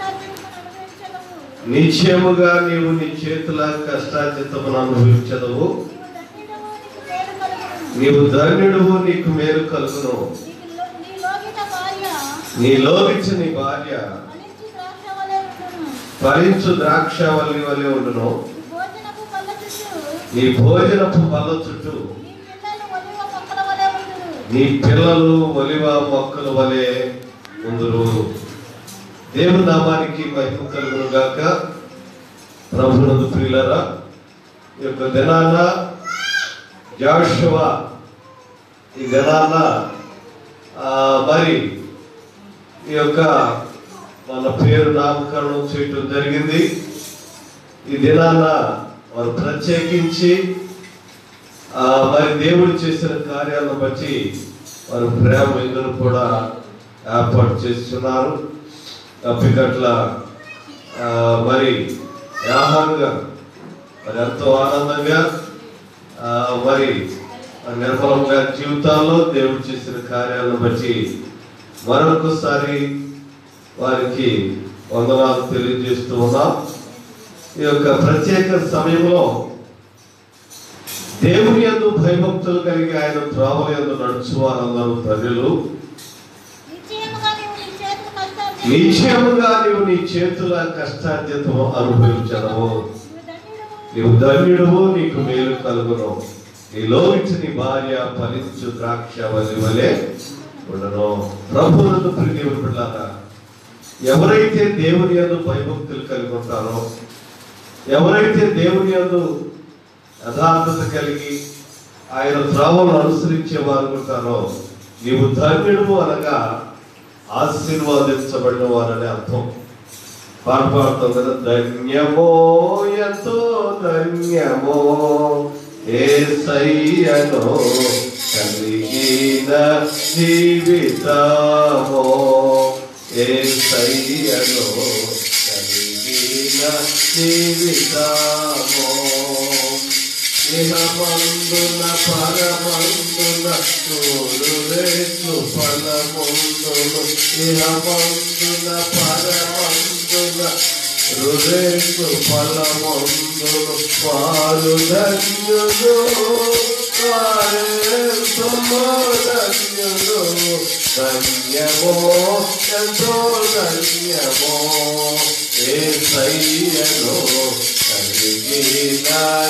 కష్టార్జితమును అనుభవించదవు. నిశ్చయముగా నీవు నీ చేతుల కష్టార్జితమును అనుభవించదవు నీవు ధన్యుడవు, నీకు మేలు నీవు ధన్యుడువు నీకు మేలు కలుగును. కలుగును నీకు లో- నీ లోగిట భార్య నీ లోపించి నీ భార్య ఫలించి ద్రాక్షవలె ఉండును. ఫలించు ద్రాక్షవల్లి వలె ఉండును నీ భోజనపు పళ్ళ చుట్టూ నీ భోజనపు బల్ల చుట్టూ నీ పిల్లలు ఒలివ మొక్కల వలె ఉండును. నీ పిల్లలు ఒలివ మొక్కల వలె ఉందురు దేవుని నామానికి మహిమ కలుగును గాక ప్రభునందు ప్రియులరా ఈ యొక్క దినాన జాషువా ఈ దినాన ఆ, మరి ఈ యొక్క మన పేరు నామకరణం చేయటం జరిగింది ఈ దినాన వారు ప్రత్యేకించి ఆ, మరి దేవుడు చేసిన కార్యాలను బట్టి వారు ప్రేమ ఎదురు కూడా ఏర్పాటు చేస్తున్నారు అప్పికట్ల ఆ, మరి యాహానుగా మరి ఎంతో ఆనందంగా ఆ, మరి నిర్మలంగా జీవితాల్లో దేవుడు చేసిన కార్యాలను బట్టి మరొకసారి వారికి వందనాలు తెలియజేస్తూ ఉన్నాం ఈ యొక్క ప్రత్యేక సమయంలో దేవుని యందు భయభక్తులు కలిగి ఆయన త్రోవల యందు నడుచు వారందరూ ధన్యులు నిశ్చయముగా నీవు నీ చేతుల కష్టార్జితము నిశ్చయముగా నీవు నీ చేతుల కష్టార్జితము అనుభవించడము నీవు నీవు ధన్యుడవు. ధన్యుడువు నీకు మేలు కలుగును నీలో ఇచ్చి నీ భార్య ఫలించు ద్రాక్ష వలి వలె ఉండను ప్రభువులను ప్రియ బిడ్డలారా ఎవరైతే దేవుని యందు భయభక్తులు కలిగి ఉంటారో ఎవరైతే దేవుని యందు యథార్థత కలిగి ఆయన త్రావను అనుసరించే వారు ఉంటారో నీవు ధన్యుడు అనగా ఆశీర్వాదించబడిన వారని అర్థం పాట పాడుతాం కదా ధన్యమో ఎంతో ధన్యమో ఏ సయ్యనో కలిగిన జీవితమో ఏ సయ్యనో కలిగిన జీవితమో ఇహమందున పరమందున నూరు రేట్లు ఫలముందును ఇహమందున పరమందున రురేట్లు ఫలముందును వారు ధన్యులు వారెంతో ధన్యులు ధన్యమో ఎంతో ధన్యమో ఏ సయ్యలో కలిగిన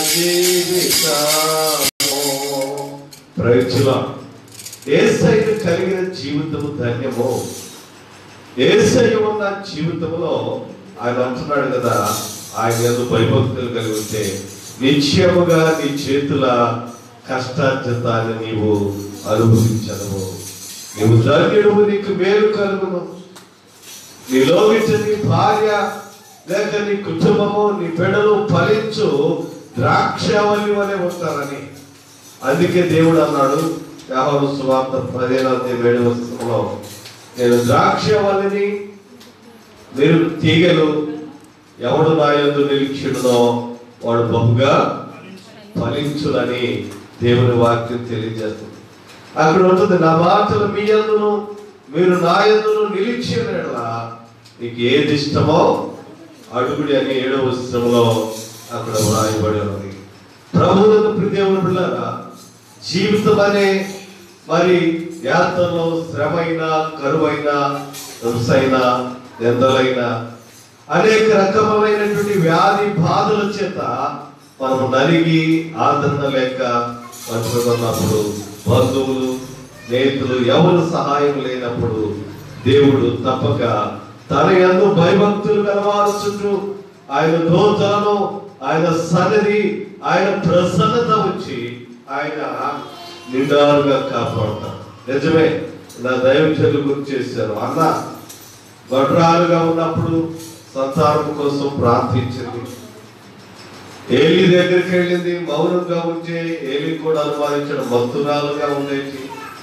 జీవితము ప్రయోజన ఏసైను కలిగిన జీవితము ధన్యము ఏసై ఉన్న జీవితంలో ఆయన అంటున్నాడు కదా ఆయన ఎందు భయభక్తులు కలిగి ఉంటే నిశ్చయముగా నీ చేతుల కష్టార్జితాన్ని నీవు అనుభవించను నీవు ధన్యుడు నీకు మేలు కలుగును నీలో నీ భార్య లేక నీ కుటుంబము నీ బిడ్డలు ఫలించు ద్రాక్షవల్లి వలె ఉంటారని అందుకే దేవుడు అన్నాడు యాహోను సువార్త పదిహేనవ ఏడు వస్తువులో నేను ద్రాక్షవల్లిని మీరు తీగలు ఎవడు నా యందు నిరీక్షుడునో వాడు బహుగా ఫలించులని దేవుని వాక్యం తెలియజేస్తుంది అక్కడ ఉంటుంది నా మాటలు మీ యందును మీరు నా యందును నిలిచిన యెడల నీకు ఏది ఇష్టమో అడుగుడి అని ఏడవ వస్త్రంలో అక్కడ వ్రాయబడి ఉన్నది ప్రభువులను ప్రిదేవుని పిల్లరా జీవితం అనే మరి యాత్రలో శ్రమైన కరువైన హింసైన నిందలైన అనేక రకములైనటువంటి వ్యాధి బాధల చేత మనము నలిగి ఆదరణ లేక పట్టుకున్నప్పుడు బంధువులు స్నేహితులు ఎవరు సహాయం లేనప్పుడు దేవుడు తప్పక తన ఎందు భయభక్తులు గలవారు చుట్టూ ఆయన దోతలను ఆయన సన్నిధి ఆయన ప్రసన్నత వచ్చి ఆయన నిండారుగా కాపాడతారు నిజమే నా దైవచర్లు గుర్తు చేశారు అన్న గొడ్రాలుగా ఉన్నప్పుడు సంతానం కోసం ప్రార్థించింది ఏలి దగ్గరికి వెళ్ళింది మౌనంగా ఉంటే ఏలి కూడా అనుమానించడం మత్తురాలుగా ఉండేది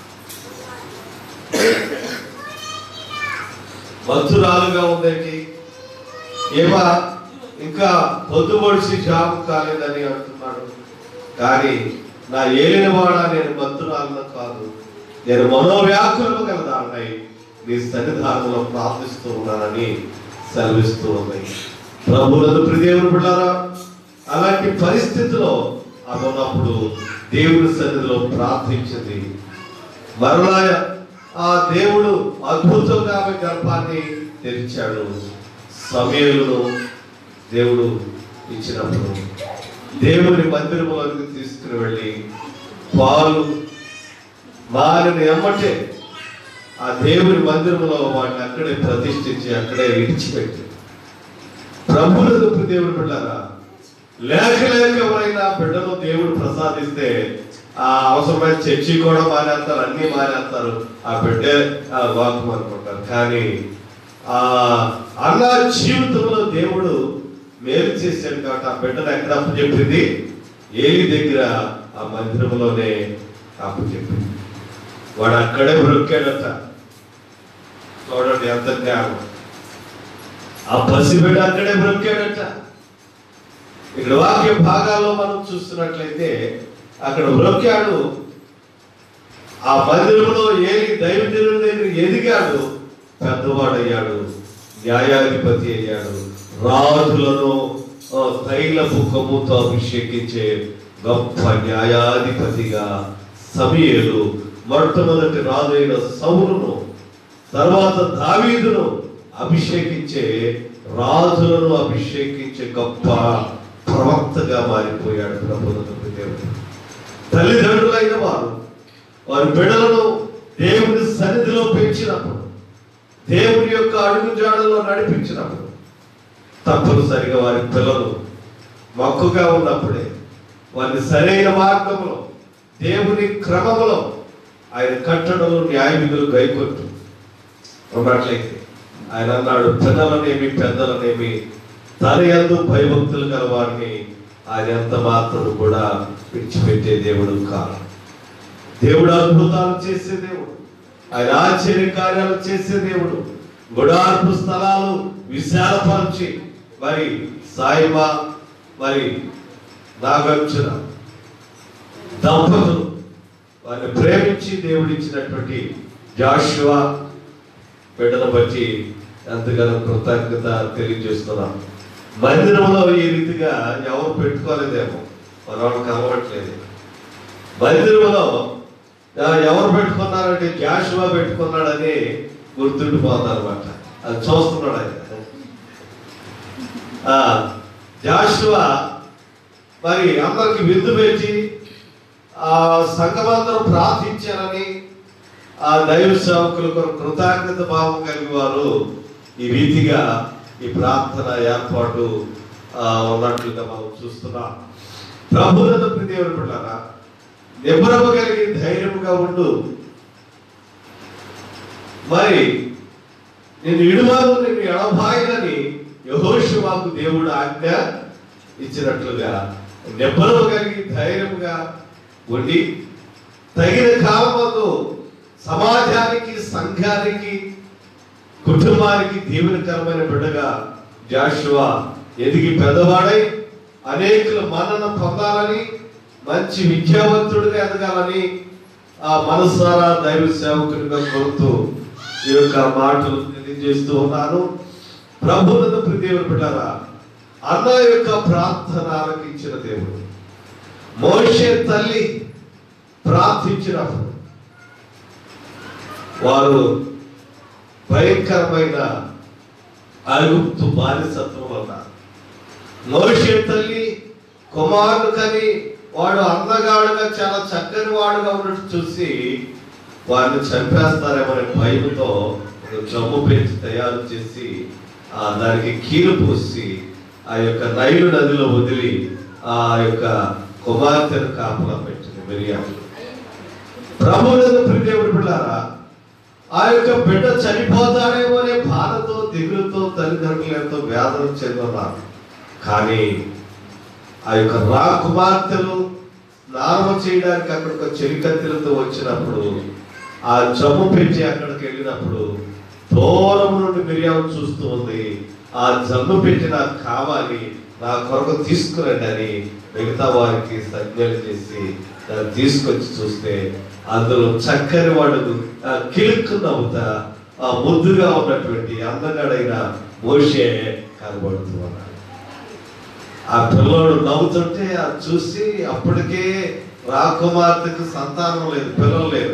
మత్తురాలుగా ఉండేది ఏమా ఇంకా పొద్దుబడిసి జాబ్ కాలేదని అంటున్నాడు కానీ నా ఏలిన వాడ నేను మత్తురాలను కాదు నేను మనోవ్యాకులను కలదాన్నై నీ సన్నిధానంలో ప్రార్థిస్తూ ఉన్నానని సెలవిస్తూ ఉన్నాయి ప్రభువులందు ప్రియదేవుని బిడ్డారా అలాంటి పరిస్థితిలో ఆమె ఉన్నప్పుడు దేవుని సన్నిధిలో ప్రార్థించింది మరలా ఆ దేవుడు అద్భుతంగా ఆమె గర్భాన్ని తెరిచాడు సమయంలో దేవుడు ఇచ్చినప్పుడు దేవుని మందిరంలోకి తీసుకుని వెళ్ళి పాలు మారిన ఎమ్మటే ఆ దేవుని మందిరంలో వాడిని అక్కడే ప్రతిష్ఠించి అక్కడే విడిచిపెట్టి ప్రభువులకు దేవుడు బిడ్డారా లేక లేక ఎవరైనా బిడ్డను దేవుడు ప్రసాదిస్తే ఆ అవసరమైన చర్చి కూడా మానేస్తారు అన్ని మానేస్తారు ఆ బిడ్డే ఆ వాకు అనుకుంటారు కానీ ఆ అన్న జీవితంలో దేవుడు మేలు చేశాడు కాబట్టి ఆ బిడ్డను ఎక్కడ అప్పచెప్పింది ఏలి దగ్గర ఆ మందిరంలోనే అప్పచెప్పింది వాడు అక్కడే బ్రొక్కాడట చూడండి ఎంత జ్ఞానం ఆ పసిబిడ్డ అక్కడే బ్రొక్కాడట ఇక్కడ వాక్య భాగాల్లో మనం చూస్తున్నట్లయితే అక్కడ బ్రొక్కాడు ఆ మందిరంలో ఏలి దైవజనుల దగ్గర ఎదిగాడు పెద్దవాడయ్యాడు న్యాయాధిపతి అయ్యాడు రాజులను ఆ, తైలపు కొమ్ముతో అభిషేకించే గొప్ప న్యాయాధిపతిగా సమీయులు మొట్టమొదటి రాజైన సౌలును తర్వాత దావీదును అభిషేకించే రాజులను అభిషేకించే గొప్ప ప్రవక్తగా మారిపోయాడు ప్రభుత్వ దేవుడు తల్లిదండ్రులైన వారు వారి బిడ్డలను దేవుని సన్నిధిలో పెంచినప్పుడు దేవుని యొక్క అడుగు జాడలో నడిపించినప్పుడు తప్పనిసరిగా వారి పిల్లలు మక్కుగా ఉన్నప్పుడే వారిని సరైన మార్గంలో దేవుని క్రమములో ఆయన కట్టడలు న్యాయ విధులు గైకొట్టు ఉన్నట్లయితే ఆయన అన్నాడు పిల్లలనేమి పెద్దలనేమి తన యందు భయభక్తులు గల వారిని ఆయన ఎంత మాత్రం కూడా విడిచిపెట్టే దేవుడు కాదు దేవుడు అద్భుతాలు చేసే దేవుడు ఆయన ఆశ్చర్య కార్యాలు చేసే దేవుడు గుడార్పు స్థలాలు విశాలపరిచి మరి సాయిబా మరి నాగార్జున దంపతులు వారిని ప్రేమించి దేవుడు ఇచ్చినటువంటి జాషువా బిడ్డను బట్టి ఎంతగానో కృతజ్ఞత తెలియజేస్తున్నాం మందిరంలో ఈ రీతిగా ఎవరు పెట్టుకోలేదేమో మన వాళ్ళు కలవట్లేదు మందిరంలో ఆ, ఎవరు పెట్టుకున్నారంటే జాషువా పెట్టుకున్నాడని గుర్తుండిపోతారు అనమాట అది చూస్తున్నాడు ఆయన ఆ, జాషువా మరి అందరికి విందు పెట్టి ఆ సంఘమందరూ ప్రార్థించారని ఆ దైవ సేవకుల కొరకు కృతజ్ఞత భావం కలిగి వారు ఈ రీతిగా ఈ ప్రార్థన ఏర్పాటు ఆ, ఉన్నట్లుగా మనం చూస్తున్నాం ప్రభుత్వ దేవుని బిడ్డారా నిబ్బరము కలిగి ధైర్యముగా ఉండు మరి నేను ఇడువాను నేను ఎడబాయినని యహోషువాకు దేవుడు ఆజ్ఞ ఇచ్చినట్లుగా నిబ్బరము కలిగి ధైర్యముగా ఉండి తగిన కాలమందు సమాజానికి సంఘానికి కుటుంబానికి దీవెనకరమైన బిడ్డగా జాషువా ఎదిగి పెద్దవాడై అనేకుల మన్నన పొందాలని మంచి విద్యావంతుడిగా ఎదగాలని ఆ మనసారా దైవ సేవకుడిగా కోరుతూ ఈ యొక్క మాటలు తెలియజేస్తూ ఉన్నాను ప్రభువులను ప్రియదేవుడు బిడ్డారా అన్న యొక్క ప్రార్థన ఆలకించిన దేవుడు మోషే తల్లి ప్రార్థించినప్పుడు వారు భయంకరమైన అరుగుప్తు బానిసత్వం వల్ల మోషే తల్లి కుమారుడు కని వాడు అందగాడుగా చాలా చక్కని వాడుగా ఉన్నట్టు చూసి వారిని చంపేస్తారేమనే భయంతో ఒక జమ్ము పెంచి తయారు చేసి ఆ దానికి కీలు పూసి ఆ యొక్క నైలు నదిలో వదిలి ఆ యొక్క కుమార్తెను కాపలా పెట్టింది మిరియాలు ప్రభువులను ప్రియదేవుడు బిడ్డారా ఆ యొక్క బిడ్డ చనిపోతాడేమో అనే బాధతో దిగులుతో తల్లిదండ్రులు ఎంతో వేదన చెందున్నారు కానీ ఆ యొక్క రా కుమార్తెలు స్నానం చేయడానికి అక్కడికి ఒక చెలికత్తెలతో వచ్చినప్పుడు ఆ జమ్ము పెంచి అక్కడికి వెళ్ళినప్పుడు దూరం నుండి మిరియాము చూస్తూ ఉంది ఆ జమ్ము పెట్టి నాకు కావాలి నా కొరకు తీసుకురండి అని మిగతా వారికి సంజ్ఞలు చేసి దాన్ని తీసుకొచ్చి చూస్తే అందులో చక్కని వాడు ఆ కిలుక్కు నవ్వుతా ఆ ముద్దుగా ఉన్నటువంటి అందగాడైన మోషే కనబడుతూ ఉన్నాడు ఆ పిల్లోడు నవ్వుతుంటే అది చూసి అప్పటికే రాకుమార్తెకు సంతానం లేదు పిల్లలు లేదు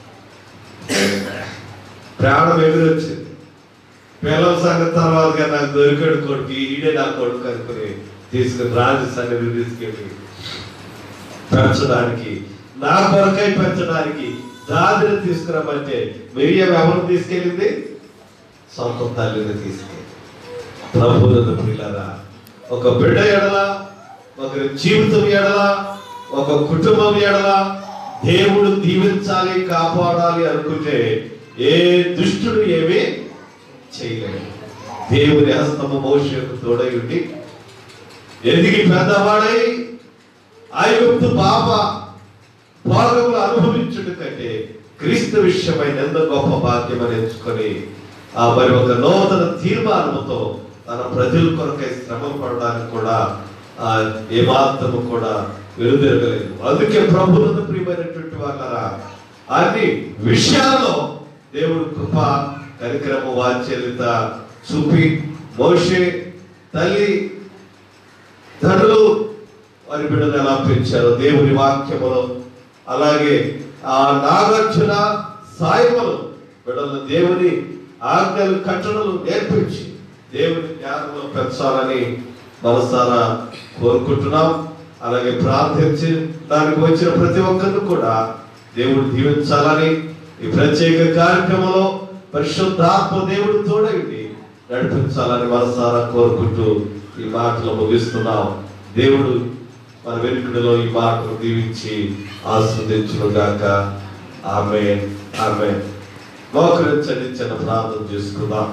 ప్రాణం ఎదురొచ్చింది పిల్లల సంగతి తర్వాత నాకు దొరికాడు కొడుకు ఈడే నా కొడుకు అనుకుని తీసుకుని రాజు సన్నిధి తీసుకెళ్ళి పెంచడానికి నా కొరకై పెంచడానికి దాదిని తీసుకురమ్మంటే మిరియం ఎవరు తీసుకెళ్ళింది సొంత తల్లిని తీసుకెళ్ళి ప్రభువులను ప్రియులరా ఒక బిడ్డ ఎడల ఒక జీవితం ఎడల ఒక కుటుంబం ఎడల దేవుడు దీవించాలి కాపాడాలి అనుకుంటే ఏ దుష్టుడు ఏమీ చేయలేడు దేవుని హస్తము మోషకు తోడై ఉండి ఎదిగి పెద్దవాడై ఐగుప్తు పాప భాగములు అనుభవించుట కంటే క్రీస్తు విషయమైన ఎంత గొప్ప భాగ్యం అని ఎంచుకొని ఆ మరి ఒక నూతన తీర్మానముతో తన ప్రజల కొరకై శ్రమ పడడానికి కూడా ఆ ఏమాత్రము కూడా వెలుదిరగలేదు అందుకే ప్రభువులను ప్రియమైనటువంటి వాళ్ళరా అన్ని విషయాల్లో దేవుడు కృప కనికరము వాత్సల్యత చూపి మోషే తల్లి తండ్రులు వారి బిడ్డను ఎలా పెంచారు దేవుని వాక్యములో అలాగే ఆ నాగార్జున సాయములు బిడ్డలను దేవుని ఆజ్ఞలు కట్టడలు నేర్పించి దేవుని జ్ఞానంలో పెంచాలని మనసారా కోరుకుంటున్నాం అలాగే ప్రార్థించి దానికి వచ్చిన ప్రతి ఒక్కరిని కూడా దేవుడు దీవించాలని ఈ ప్రత్యేక కార్యక్రమంలో పరిశుద్ధాత్మ దేవుడు తోడైంది నడిపించాలని మనసారా కోరుకుంటూ ఈ మాటలు ముగిస్తున్నాం దేవుడు మన వెనుకడిలో ఈ మాటలు దీవించి ఆస్వాదించును గాక ఆమె ఆమె మోకరించండి చిన్న ప్రార్థన చేసుకుందాం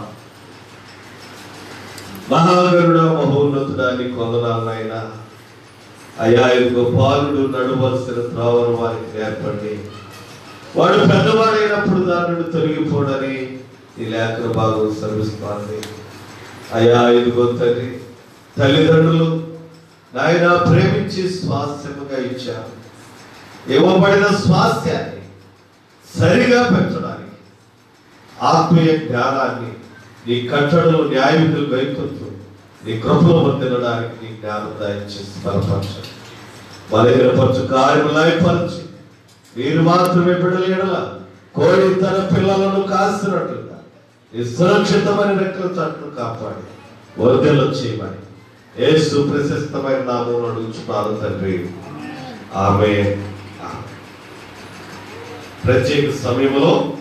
మహాగరుడ మహోన్నతుడాన్ని కొందనాలనైనా అయ్యా ఇదిగో బాలుడు నడువలసిన త్రావణ వారికి నేర్పండి వాడు పెద్దవాడైనప్పుడు దాని తొలగిపోడని ఈ లేఖన భాగం శ్రమిస్తోంది అయ్యా ఇదిగో తల్లి తల్లిదండ్రులు నాయన ప్రేమించి స్వాస్థ్యముగా ఇచ్చారు ఇవ్వబడిన స్వాస్థ్యాన్ని సరిగా పెంచడానికి ఆత్మీయ జ్ఞానాన్ని నీ కట్టడలు న్యాయ విధులు గైకొంటూ నీ కృపలో పొందడానికి నీ జ్ఞానం దయచేసి బలపరచండి బలహీనపరచు కార్యములు లయపరచి మీరు మాత్రమే బిడలేడల కోడి తన పిల్లలను కాస్తున్నట్లుగా ఈ సురక్షితమైన రెక్కల చట్టును కాపాడి వర్గలు చేయమని యేసు ప్రశస్తమైన నామం అడుగుచున్నారు తండ్రి ఆమె ప్రత్యేక సమయంలో